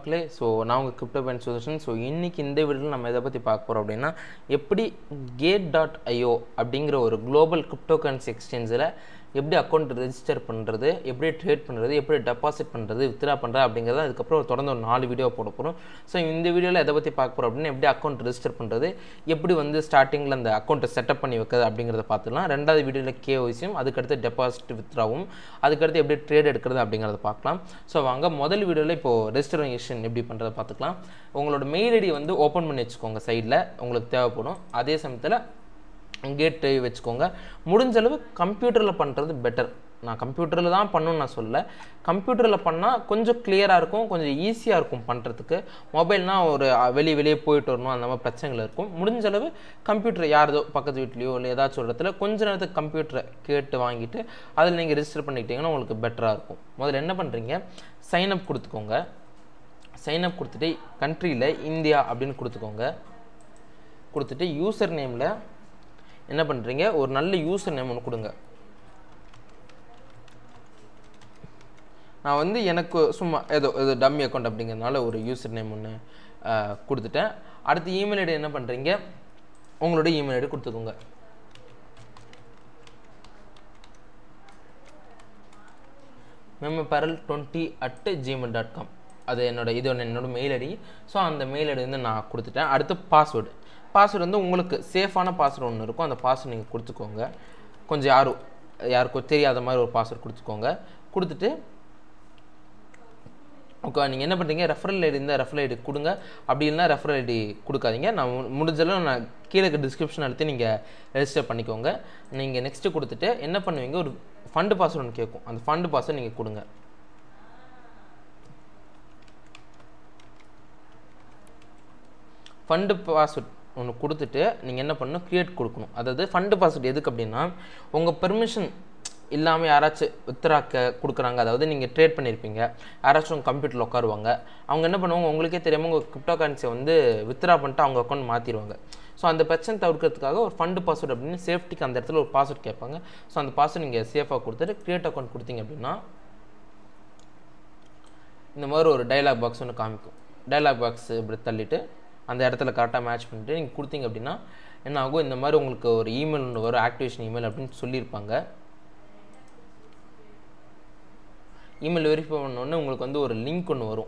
மக்களே ஸோ நான் உங்கள் கிரிப்டோ பேன் சொல்யூஷன் ஸோ இன்றைக்கி இந்த வீடியோவில் நம்ம எதை பற்றி பார்க்க போகிறோம் அப்படின்னா எப்படி கேட் டாட் ஐஓ அப்படிங்கிற ஒரு குளோபல் கிரிப்டோ கரன்சி எக்ஸ்சேஞ்சில் எப்படி அக்கௌண்ட் ரெஜிஸ்டர் பண்ணுறது எப்படி ட்ரேட் பண்ணுறது எப்படி டெபாசிட் பண்ணுறது வித்ரா பண்ணுறது அப்படிங்கிறத அதுக்கப்புறம் தொடர்ந்து ஒரு நாலு வீடியோ போட போகிறோம் ஸோ இந்த வீடியோவில் எதை பற்றி பார்க்க போகிறோம் அப்படின்னா எப்படி அக்கௌண்ட் ரெஜிஸ்டர் பண்ணுறது எப்படி வந்து ஸ்டார்டிங்கில் அந்த அக்கௌண்ட்டை செட்டப் பண்ணி வைக்கிறது அப்படிங்கிறத பார்த்துக்கலாம் ரெண்டாவது வீடியோவில் கேஒய்சியும் அதுக்கடுத்து டெபாசிட் வித்ராவும் அதுக்கடுத்து எப்படி ட்ரேட் எடுக்கிறது அப்படிங்கிறத பார்க்கலாம் ஸோ வாங்க முதல் வீடியோவில் இப்போது ரெஜிஸ்டரேஷன் எப்படி பண்ணுறதை பார்த்துக்கலாம் உங்களோட மெயில் ஐடி வந்து ஓப்பன் பண்ணி வச்சுக்கோங்க சைடில் உங்களுக்கு தேவைப்படும் அதே சமயத்தில் கேட் டிவி வச்சுக்கோங்க முடிஞ்ச அளவு கம்ப்யூட்டரில் பண்ணுறது பெட்டர் நான் கம்ப்யூட்டரில் தான் பண்ணணும்னு நான் சொல்ல கம்ப்யூட்டரில் பண்ணால் கொஞ்சம் கிளியராக இருக்கும் கொஞ்சம் ஈஸியாக இருக்கும் பண்ணுறதுக்கு மொபைல்னால் ஒரு வெளியே வெளியே போயிட்டு வரணும் அந்த மாதிரி பிரச்சனைகள் இருக்கும் முடிஞ்ச அளவு கம்ப்யூட்டர் யாரதோ பக்கத்து வீட்லேயோ இல்லை ஏதாச்சும் ஒரு இடத்துல கொஞ்ச நேரத்துக்கு கம்ப்யூட்டரை கேட்டு வாங்கிட்டு அதில் நீங்கள் ரெஜிஸ்டர் பண்ணிக்கிட்டீங்கன்னா உங்களுக்கு பெட்டராக இருக்கும் முதல்ல என்ன பண்ணுறீங்க சைனப் கொடுத்துக்கோங்க சைனப் கொடுத்துட்டு கண்ட்ரியில் இந்தியா அப்படின்னு கொடுத்துக்கோங்க கொடுத்துட்டு யூசர் நேமில் என்ன பண்ணுறீங்க ஒரு நல்ல யூசர் நேம் ஒன்று கொடுங்க நான் வந்து எனக்கு சும்மா ஏதோ ஏதோ டம்மி அக்கௌண்ட் அப்படிங்கிறதுனால ஒரு யூசர் நேம் ஒன்று கொடுத்துட்டேன் அடுத்து இமெயில் ஐடி என்ன பண்ணுறீங்க உங்களோட இமெயில் ஐடி கொடுத்துக்கோங்க மெம்ம பரல் twenty at Gmail dot com அது என்னோட இது ஒன்று என்னோட மெயில் ஐடி ஸோ அந்த மெயில் ஐடி வந்து நான் கொடுத்துட்டேன் அடுத்து பாஸ்வேர்டு பாஸ்வேர்டு வந்து உங்களுக்கு சேஃபான பாஸ்வேர்டு ஒன்று இருக்கும் அந்த பாஸ்வேர்டு நீங்கள் கொடுத்துக்கோங்க கொஞ்சம் யாரும் யாருக்கும் தெரியாத மாதிரி ஒரு பாஸ்வேர்டு கொடுத்துக்கோங்க கொடுத்துட்டு ஓகே நீங்கள் என்ன பண்ணுறீங்க ரெஃபரல் ஐடி இருந்தால் ரெஃபரல் ஐடி கொடுங்க அப்படி இல்லைனா ரெஃபரல் ஐடி கொடுக்காதீங்க நான் முடிஞ்சளவு நான் கீழே இருக்க டிஸ்கிரிப்ஷன் எடுத்து நீங்கள் ரெஜிஸ்டர் பண்ணிக்கோங்க நீங்கள் நெக்ஸ்ட்டு கொடுத்துட்டு என்ன பண்ணுவீங்க ஒரு ஃபண்டு பாஸ்வேர்டு ஒன்று கேட்கும் அந்த ஃபண்டு பாஸ்வேர்டு நீங்கள் கொடுங்க ஃபண்டு பாஸ்வேர்ட் ஒன்று கொடுத்துட்டு நீங்கள் என்ன பண்ணணும் க்ரியேட் கொடுக்கணும் அதாவது ஃபண்டு பாஸ்வேர்ட் எதுக்கு அப்படின்னா உங்கள் பெர்மிஷன் இல்லாமல் யாராச்சும் வித்ராக்க கொடுக்குறாங்க அதாவது நீங்கள் ட்ரேட் பண்ணியிருப்பீங்க யாராச்சும் உங்கள் கம்ப்யூட்டரில் உட்காருவாங்க அவங்க என்ன பண்ணுவாங்க உங்களுக்கே தெரியாமல் உங்கள் கிரிப்டோ கரன்சியை வந்து வித்ரா பண்ணிட்டு அவங்க அக்கௌண்ட் மாற்றிடுவாங்க ஸோ அந்த பிரச்சனை தவிர்க்கிறதுக்காக ஒரு ஃபண்டு பாஸ்வேர்ட் அப்படின்னு சேஃப்டிக்கு அந்த இடத்துல ஒரு பாஸ்வேர்ட் கேட்பாங்க ஸோ அந்த பாஸ்வேர்ட் நீங்கள் சேஃபாக கொடுத்துட்டு க்ரியேட் அக்கௌண்ட் கொடுத்தீங்க அப்படின்னா இந்த மாதிரி ஒரு டைலாக் பாக்ஸ் ஒன்று காமிக்கும் டைலாக் பாக்ஸ் இப்படி தள்ளிட்டு அந்த இடத்துல கரெக்டாக மேட்ச் பண்ணிட்டு நீங்கள் கொடுத்தீங்க அப்படின்னா என்ன ஆகும் இந்த மாதிரி உங்களுக்கு ஒரு இமெயில் ஒன்று வரும் ஆக்டிவேஷன் இமெயில் அப்படின்னு சொல்லியிருப்பாங்க இமெயில் வெரிஃபை பண்ணோடனே உங்களுக்கு வந்து ஒரு லிங்க் ஒன்று வரும்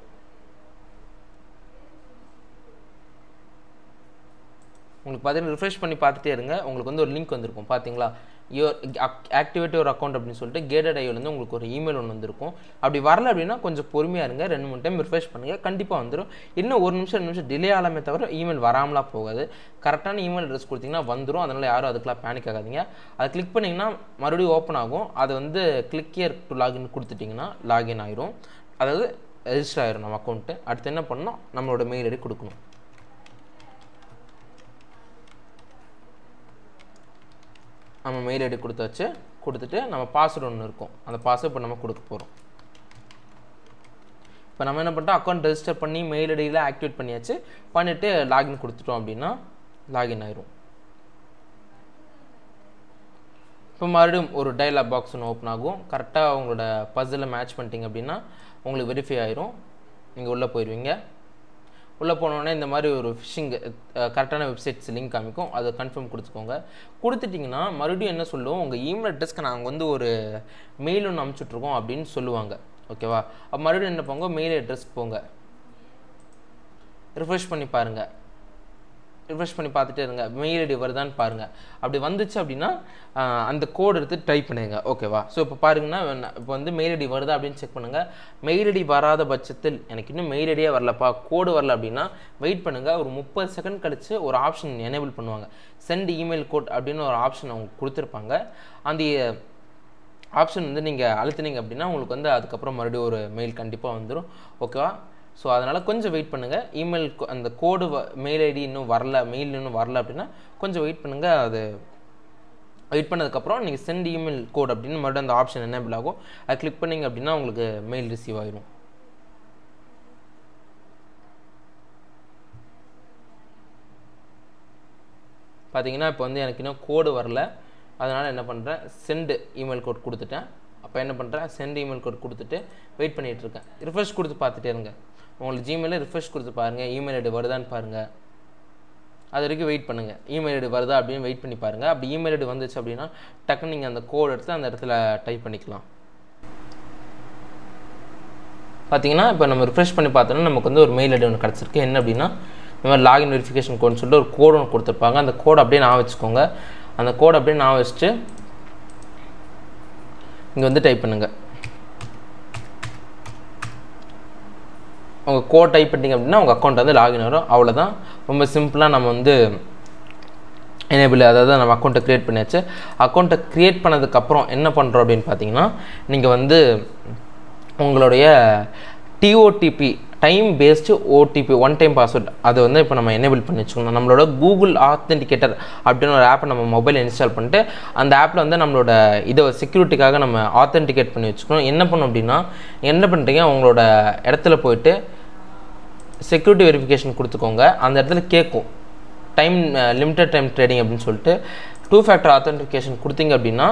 உங்களுக்கு பார்த்தீங்கன்னா ரிஃப்ரெஷ் பண்ணி பார்த்துட்டே இருங்க உங்களுக்கு வந்து ஒரு லிங்க் வந்திருக்கும் பார்த்தீங்களா யோர் ஆக்டிவேட் ஒரு அக்கௌண்ட் அப்படின்னு சொல்லிட்டு கேட்டட் ஐயோலேருந்து உங்களுக்கு ஒரு இமெயில் ஒன்று வந்திருக்கும் அப்படி வரல அப்படின்னா கொஞ்சம் பொறுமையாக இருங்க ரெண்டு மூணு டைம் ரிஃப்ரெஷ் பண்ணுங்கள் கண்டிப்பாக வந்துடும் இன்னும் ஒரு நிமிஷம் ரெண்டு நிமிஷம் டிலே ஆகாமே தவிர இமெயில் வராமலாம் போகாது கரெக்டான இமெயில் அட்ரஸ் கொடுத்தீங்கன்னா வந்துடும் அதனால் யாரும் அதுக்கெலாம் பேனிக் ஆகாதீங்க அதை கிளிக் பண்ணிங்கன்னா மறுபடியும் ஓப்பன் ஆகும் அது வந்து கிளிக் இயர் டு லாகின் கொடுத்துட்டிங்கன்னா லாகின் ஆயிரும் அதாவது ரெஜிஸ்டர் ஆயிரும் நம்ம அக்கௌண்ட்டு அடுத்து என்ன பண்ணணும் நம்மளோட மெயில் ஐடி கொடுக்கணும் நம்ம மெயில் ஐடி கொடுத்தாச்சு கொடுத்துட்டு நம்ம பாஸ்வேர்டு ஒன்று இருக்கும் அந்த பாஸ்வேர்டு இப்போ நம்ம கொடுக்க போகிறோம் இப்போ நம்ம என்ன பண்ணிட்டோம் அக்கௌண்ட் ரெஜிஸ்டர் பண்ணி மெயில் ஐடியில் ஆக்டிவேட் பண்ணியாச்சு பண்ணிவிட்டு லாகின் கொடுத்துட்டோம் அப்படின்னா லாகின் ஆயிரும் இப்போ மறுபடியும் ஒரு டைலாக் பாக்ஸ் ஒன்று ஓப்பன் ஆகும் கரெக்டாக உங்களோட பஸ்ஸில் மேட்ச் பண்ணிட்டீங்க அப்படின்னா உங்களுக்கு வெரிஃபை ஆயிரும் நீங்கள் உள்ளே போயிடுவீங்க உள்ளே போனோடனே இந்த மாதிரி ஒரு ஃபிஷிங் கரெக்டான வெப்சைட்ஸ் லிங்க் காமிக்கும் அதை கன்ஃபார்ம் கொடுத்துக்கோங்க கொடுத்துட்டிங்கன்னா மறுபடியும் என்ன சொல்லுவோம் உங்கள் இமெயில் அட்ரஸ்க்கு நாங்கள் வந்து ஒரு மெயில் ஒன்று அனுப்பிச்சுட்ருக்கோம் அப்படின்னு சொல்லுவாங்க ஓகேவா அப்போ மறுபடியும் என்ன போங்க மெயில் அட்ரஸ்க்கு போங்க ரிஃப்ரெஷ் பண்ணி பாருங்கள் ரிஃப்ரெஷ் பண்ணி பார்த்துட்டே இருங்க மெயில் ஐடி வருதான்னு பாருங்கள் அப்படி வந்துச்சு அப்படின்னா அந்த கோடு எடுத்து டைப் பண்ணுங்க ஓகேவா ஸோ இப்போ பாருங்கன்னா இப்போ வந்து மெயில் ஐடி வருதா அப்படின்னு செக் பண்ணுங்கள் மெயில் ஐடி வராத பட்சத்தில் எனக்கு இன்னும் மெயில் ஐடியே வரலப்பா கோடு வரல அப்படின்னா வெயிட் பண்ணுங்கள் ஒரு முப்பது செகண்ட் கழித்து ஒரு ஆப்ஷன் எனேபிள் பண்ணுவாங்க சென்ட் இமெயில் கோட் அப்படின்னு ஒரு ஆப்ஷன் அவங்க கொடுத்துருப்பாங்க அந்த ஆப்ஷன் வந்து நீங்கள் அழுத்துனீங்க அப்படின்னா உங்களுக்கு வந்து அதுக்கப்புறம் மறுபடியும் ஒரு மெயில் கண்டிப்பாக வந்துடும் ஓகேவா ஸோ அதனால் கொஞ்சம் வெயிட் பண்ணுங்கள் இமெயில் அந்த கோடு மெயில் ஐடி இன்னும் வரல மெயில் இன்னும் வரல அப்படின்னா கொஞ்சம் வெயிட் பண்ணுங்கள் அது வெயிட் பண்ணதுக்கப்புறம் நீங்கள் சென்ட் இமெயில் கோட் அப்படின்னு மறுபடியும் அந்த ஆப்ஷன் எனேபிள் ஆகும் அதை கிளிக் பண்ணிங்க அப்படின்னா உங்களுக்கு மெயில் ரிசீவ் ஆகிடும் பார்த்தீங்கன்னா இப்போ வந்து எனக்கு இன்னும் கோடு வரல அதனால் என்ன பண்ணுறேன் சென்டு இமெயில் கோட் கொடுத்துட்டேன் அப்போ என்ன பண்ணுறேன் சென்ட் இமெயில் கோட் கொடுத்துட்டு வெயிட் பண்ணிகிட்டு இருக்கேன் ரிஃப்ரெஷ் கொடுத்து பார்த்துட்டே இருங்க உங்களுக்கு ஜிமெயிலில் ரிஃப்ரெஷ் கொடுத்து பாருங்கள் இமெயில் ஐடி வருதான்னு பாருங்கள் அது வரைக்கும் வெயிட் பண்ணுங்கள் இமெயில் ஐடி வருதா அப்படின்னு வெயிட் பண்ணி பாருங்கள் அப்படி இமெயில் ஐடி வந்துச்சு அப்படின்னா டக்குன்னு நீங்கள் அந்த கோட் எடுத்து அந்த இடத்துல டைப் பண்ணிக்கலாம் பார்த்தீங்கன்னா இப்போ நம்ம ரிஃப்ரெஷ் பண்ணி பார்த்தோன்னா நமக்கு வந்து ஒரு மெயில் ஐடி ஒன்று கிடச்சிருக்கு என்ன அப்படின்னா இந்த மாதிரி லாகின் வெரிஃபிகேஷன் கோட்னு சொல்லிட்டு ஒரு கோடு ஒன்று கொடுத்துருப்பாங்க அந்த கோட் அப்படியே நான் வச்சுக்கோங்க அந்த கோட் அப்படியே நான் வச்சுட்டு இங்கே வந்து டைப் பண்ணுங்கள் உங்கள் கோட் டைப் பண்ணிட்டீங்க அப்படின்னா உங்கள் அக்கௌண்ட் வந்து லாகின் வரும் அவ்வளோதான் ரொம்ப சிம்பிளாக நம்ம வந்து எனேபிள் அதாவது நம்ம அக்கௌண்ட்டை க்ரியேட் பண்ணியாச்சு அக்கௌண்ட்டை க்ரியேட் பண்ணதுக்கப்புறம் என்ன பண்ணுறோம் அப்படின்னு பார்த்தீங்கன்னா நீங்கள் வந்து உங்களுடைய TOTP time based OTP one time password அதை வந்து இப்போ நம்ம எனேபிள் பண்ணி வச்சுக்கணும் நம்மளோட கூகுள் ஆத்தென்டிகேட்டர் அப்படின்னு ஒரு ஆப்பை நம்ம மொபைல் இன்ஸ்டால் பண்ணிட்டு அந்த ஆப்பில் வந்து நம்மளோட இதை செக்யூரிட்டிக்காக நம்ம ஆத்தென்டிகேட் பண்ணி வச்சுக்கணும் என்ன பண்ணும் அப்படின்னா என்ன பண்ணுறீங்க உங்களோட இடத்துல போயிட்டு செக்யூரிட்டி வெரிஃபிகேஷன் கொடுத்துக்கோங்க அந்த இடத்துல கேட்கும் டைம் லிமிட்டட் டைம் ட்ரேடிங் அப்படின்னு சொல்லிட்டு டூ ஃபேக்டர் ஆத்தென்டிகேஷன் கொடுத்தீங்க அப்படின்னா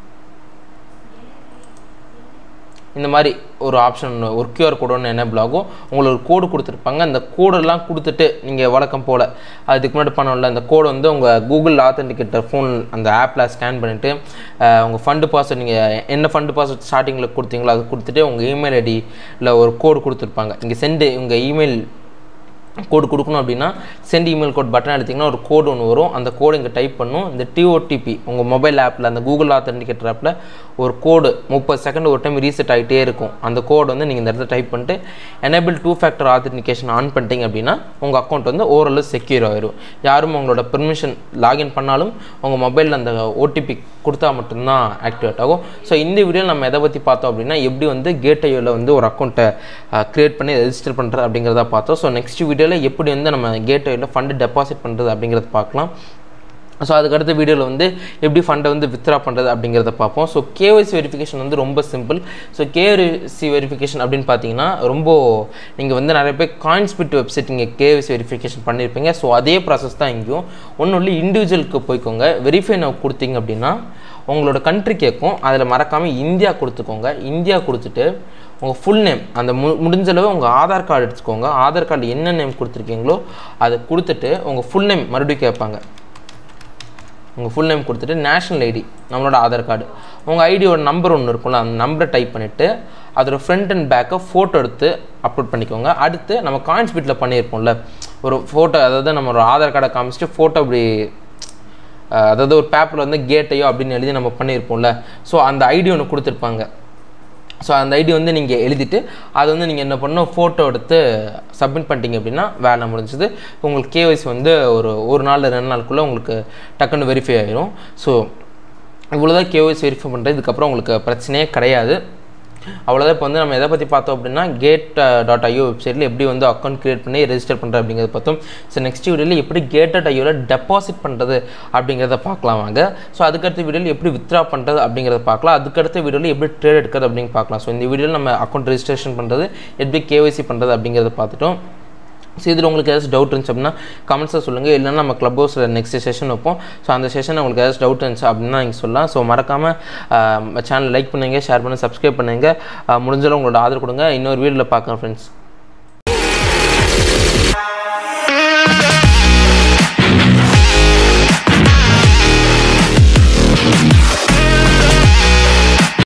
இந்த மாதிரி ஒரு ஆப்ஷன் ஒரு கியூஆர் கோடு ஒன்று எனேபிள் ஆகும் உங்களுக்கு ஒரு கோடு கொடுத்துருப்பாங்க அந்த கோடெல்லாம் கொடுத்துட்டு நீங்கள் வழக்கம் போல் அதுக்கு முன்னாடி பண்ணல அந்த கோடு வந்து உங்கள் கூகுள் ஆத்தென்டிகேட்டர் ஃபோன் அந்த ஆப்பில் ஸ்கேன் பண்ணிவிட்டு உங்கள் ஃபண்டு பாஸ்வேர்ட் நீங்கள் என்ன ஃபண்டு பாஸ்வேர்ட் ஸ்டார்டிங்கில் கொடுத்தீங்களோ அது கொடுத்துட்டு உங்கள் இமெயில் ஐடியில் ஒரு கோடு கொடுத்துருப்பாங்க இங்கே சென்டு உங்கள் இமெயில் கோடு கொடுக்கணும் அப்படின்னா சென்ட் இமெயில் கோட் பட்டன் எடுத்திங்கன்னா ஒரு கோடு ஒன்று வரும் அந்த கோடு இங்கே டைப் பண்ணும் இந்த டிஓடிபி உங்கள் மொபைல் ஆப்பில் அந்த கூகுள் ஆத்தென்டிகேட்டர் ஆப்பில் ஒரு கோடு முப்பது செகண்ட் ஒரு டைம் ரீசெட் ஆகிட்டே இருக்கும் அந்த கோடு வந்து நீங்கள் இந்த இடத்துல டைப் பண்ணிட்டு enable two factor authentication on பண்ணிட்டீங்க அப்படின்னா உங்கள் அக்கௌண்ட் வந்து ஓரளவு செக்யூர் ஆயிரும் யாரும் உங்களோட பெர்மிஷன் லாகின் பண்ணாலும் உங்கள் மொபைலில் அந்த ஓடிபி கொடுத்தா மட்டும்தான் ஆக்டிவேட் ஆகும் ஸோ இந்த வீடியோ நம்ம எதை பற்றி பார்த்தோம் அப்படின்னா எப்படி வந்து கேட் ஐயோவில் வந்து ஒரு அக்கௌண்ட்டை க்ரியேட் பண்ணி ரெஜிஸ்டர் பண்ணுறது அப்படிங்கிறத பார்த்தோம் ஸோ நெக்ஸ்ட் வீடியோவில் எப்படி வந்து நம்ம கேட் ஐயோவில் ஃபண்டு டெபாசிட் பண்ணுறது அப்படிங்கிறத பார்க்கலாம் ஸோ அதுக்கடுத்த வீடியோவில் வந்து எப்படி ஃபண்டை வந்து வித்ரா பண்ணுறது அப்படிங்கிறத பார்ப்போம் ஸோ கேஒய்சி வெரிஃபிகேஷன் வந்து ரொம்ப சிம்பிள் ஸோ கேஒய்சி வெரிஃபிகேஷன் அப்படின்னு பார்த்தீங்கன்னா ரொம்ப நீங்கள் வந்து நிறைய பேர் காயின்ஸ்பிட் வெப்சைட் நீங்கள் கேஒய்சி வெரிஃபிகேஷன் பண்ணியிருப்பீங்க ஸோ அதே ப்ராசஸ் தான் இங்கேயும் ஒன்றும் இல்லை இண்டிவிஜுவலுக்கு போய்க்கோங்க வெரிஃபை நான் கொடுத்தீங்க அப்படின்னா உங்களோட கண்ட்ரி கேட்கும் அதில் மறக்காமல் இந்தியா கொடுத்துக்கோங்க இந்தியா கொடுத்துட்டு உங்கள் ஃபுல் நேம் அந்த மு முடிஞ்சளவு உங்கள் ஆதார் கார்டு எடுத்துக்கோங்க ஆதார் கார்டு என்ன நேம் கொடுத்துருக்கீங்களோ அதை கொடுத்துட்டு உங்கள் ஃபுல் நேம் மறுபடியும் கேட்பாங்க உங்கள் ஃபுல் நேம் கொடுத்துட்டு நேஷ்னல் ஐடி நம்மளோட ஆதார் கார்டு உங்கள் ஐடியோட நம்பர் ஒன்று இருக்கும்ல அந்த நம்பரை டைப் பண்ணிவிட்டு அதோட ஃப்ரண்ட் அண்ட் பேக்கை ஃபோட்டோ எடுத்து அப்லோட் பண்ணிக்கோங்க அடுத்து நம்ம காயின்ஸ் பிட்டில் பண்ணியிருப்போம்ல ஒரு ஃபோட்டோ அதாவது நம்ம ஒரு ஆதார் கார்டை காமிச்சிட்டு ஃபோட்டோ இப்படி அதாவது ஒரு பேப்பரில் வந்து கேட்டையோ அப்படின்னு எழுதி நம்ம பண்ணியிருப்போம்ல ஸோ அந்த ஐடி ஒன்று கொடுத்துருப்பாங்க ஸோ அந்த ஐடி வந்து நீங்கள் எழுதிட்டு அதை வந்து நீங்கள் என்ன பண்ணணும் ஃபோட்டோ எடுத்து சப்மிட் பண்ணிட்டீங்க அப்படின்னா வேலை முடிஞ்சது உங்களுக்கு கேஒய்சி வந்து ஒரு ஒரு நாள் ரெண்டு நாளுக்குள்ளே உங்களுக்கு டக்குன்னு வெரிஃபை ஆகிரும் ஸோ இவ்வளோதான் கேஒய்சி வெரிஃபை பண்ணுறது இதுக்கப்புறம் உங்களுக்கு பிரச்சனையே கிடையாது அவ்வளோதான் இப்போ வந்து நம்ம எதை பற்றி பார்த்தோம் அப்படின்னா கேட் டாட் ஐயோ வெப்சைட்டில் எப்படி வந்து அக்கௌண்ட் க்ரியேட் பண்ணி ரெஜிஸ்டர் பண்ணுறது அப்படிங்கிறத பார்த்தோம் ஸோ நெக்ஸ்ட் வீடியோவில் எப்படி கேட் டாட் ஐயோவில் டெபாசிட் பண்ணுறது அப்படிங்கிறத பார்க்கலாம் வாங்க ஸோ அதுக்கடுத்த வீடியோவில் எப்படி வித்ரா பண்ணுறது அப்படிங்கிறத பார்க்கலாம் அதுக்கடுத்த வீடியோவில் எப்படி ட்ரேட் எடுக்கிறது அப்படின்னு பார்க்கலாம் ஸோ இந்த வீடியோவில் நம்ம அக்கௌண்ட் ரெஜிஸ்ட்ரேஷன் பண்ணுறது எப்படி கேஒய்சி பண்ணுறது அப்படிங்கிறத பார்த்துட்டோம் ஸோ இதில் உங்களுக்கு ஏதாச்சும் டவுட் இருந்துச்சு அப்படின்னா கமெண்ட்ஸில் சொல்லுங்கள் இல்லைன்னா நம்ம க்ளப் ஹவுஸில் நெக்ஸ்ட் செஷன் வைப்போம் ஸோ அந்த செஷன் உங்களுக்கு ஏதாச்சும் டவுட் இருந்துச்சு அப்படின்னா நீங்கள் சொல்லலாம் ஸோ மறக்காமல் சேனல் லைக் பண்ணுங்கள் ஷேர் பண்ணுங்கள் சப்ஸ்கிரைப் பண்ணுங்கள் முடிஞ்சாலும் உங்களோட ஆதரவு கொடுங்க இன்னொரு வீடியோவில் பார்க்குறேன் ஃப்ரெண்ட்ஸ்